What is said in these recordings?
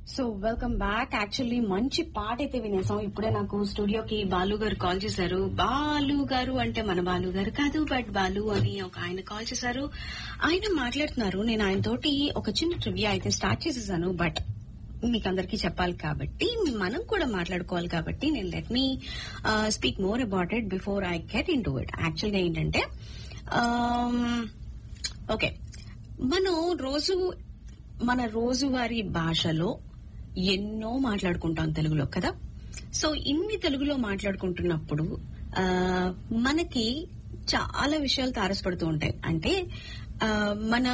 so welcome back actually మంచి పాట అయితే వినేసాం ఇప్పుడే నాకు స్టూడియోకి బాలు గారు కాల్ చేశారు బాలు గారు అంటే మన బాలు గారు కాదు బట్ బాలు అని ఒక ఆయన కాల్ చేశారు ఆయన మాట్లాడుతున్నారు నేను ఆయన తోటి ఒక చిన్న ట్రివ్యా అయితే స్టార్ట్ చేసేసాను బట్ మీకు అందరికీ చెప్పాలి కాబట్టి మనం కూడా మాట్లాడుకోవాలి కాబట్టి నేను let me speak more about it before I get into it యాక్చువల్గా ఏంటంటే ఓకే మనం రోజు మన రోజువారీ భాషలో ఎన్నో మాట్లాడుకుంటాం తెలుగులో కదా సో ఇన్ని తెలుగులో మాట్లాడుకుంటున్నప్పుడు ఆ, మనకి చాలా విషయాలు తారసపడుతూ ఉంటాయి అంటే ఆ, మన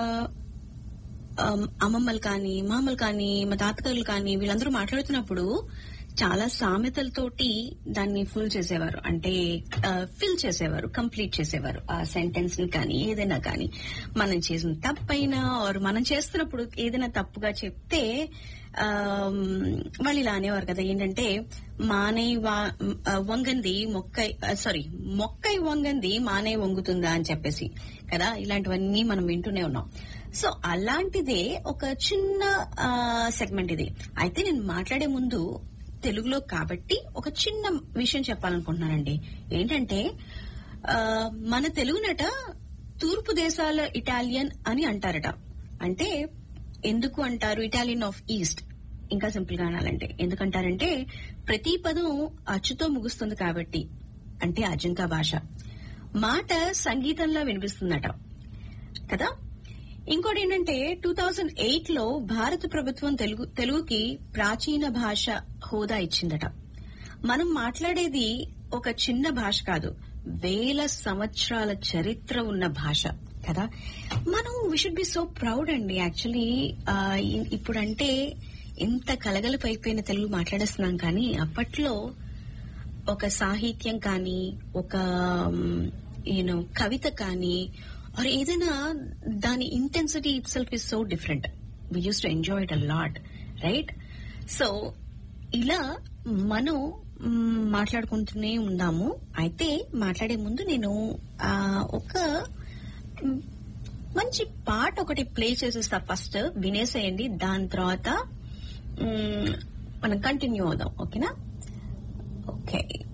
ఆమ్, అమ్మమ్మలు కానీ మామలు కానీ మా తాతగారులు కానీ వీళ్ళందరూ మాట్లాడుతున్నప్పుడు చాలా సామెతలతోటి దాన్ని ఫుల్ చేసేవారు అంటే ఫిల్ చేసేవారు కంప్లీట్ చేసేవారు ఆ సెంటెన్స్ ని కానీ ఏదైనా కానీ మనం చేసిన తప్పైనా ఆర్ మనం చేస్తున్నప్పుడు ఏదైనా తప్పుగా చెప్తే ఆమ్, వాళ్ళు ఇలా అనేవారు కదా ఏంటంటే మానే వా- ఆ, వంగంది మొక్కై సారీ మొక్కై వంగంది మానే వంగుతుందా అని చెప్పేసి కదా ఇలాంటివన్నీ మనం వింటూనే ఉన్నాం సో అలాంటిదే ఒక చిన్న సెగ్మెంట్ ఇది అయితే నేను మాట్లాడే ముందు తెలుగులో కాబట్టి ఒక చిన్న విషయం చెప్పాలనుకుంటున్నానండి ఏంటంటే ఆ, మన తెలుగునట తూర్పు దేశాల ఇటాలియన్ అని అంటారట అంటే ఎందుకు అంటారు ఇటాలియన్ ఆఫ్ ఈస్ట్ ఇంకా సింపుల్ గా అనాలంటే ఎందుకంటారంటే ప్రతి పదం అచ్చుతో ముగుస్తుంది కాబట్టి అంటే అజంతా భాష మాట సంగీతంలా వినిపిస్తుందట కదా ఇంకోటి ఏంటంటే టూ థౌజండ్ ఎయిట్ లో భారత ప్రభుత్వం తెలుగు తెలుగుకి ప్రాచీన భాష హోదా ఇచ్చిందట మనం మాట్లాడేది ఒక చిన్న భాష కాదు వేల సంవత్సరాల చరిత్ర ఉన్న భాష కదా మనం we should be so proud అండి యాక్చువల్లీ ఇప్పుడంటే ఎంత కలగలపైపోయిన తెలుగు మాట్లాడేస్తున్నాం కానీ అప్పట్లో ఒక సాహిత్యం కానీ ఒక యూనో కవిత కానీ ఆర్ ఏదైనా దాని intensity itself is so different we used to enjoy it a lot right so ఇలా మనం మ్, మాట్లాడుకుంటూనే ఉందాము అయితే మాట్లాడే ముందు నేను ఆ, ఒక మ్, మంచి పాట ఒకటి ప్లే చేసేస్తా ఫస్ట్ వినేసేయండి దాని తర్వాత మ్, మనం కంటిన్యూ అవుదాం ఓకేనా ఓకే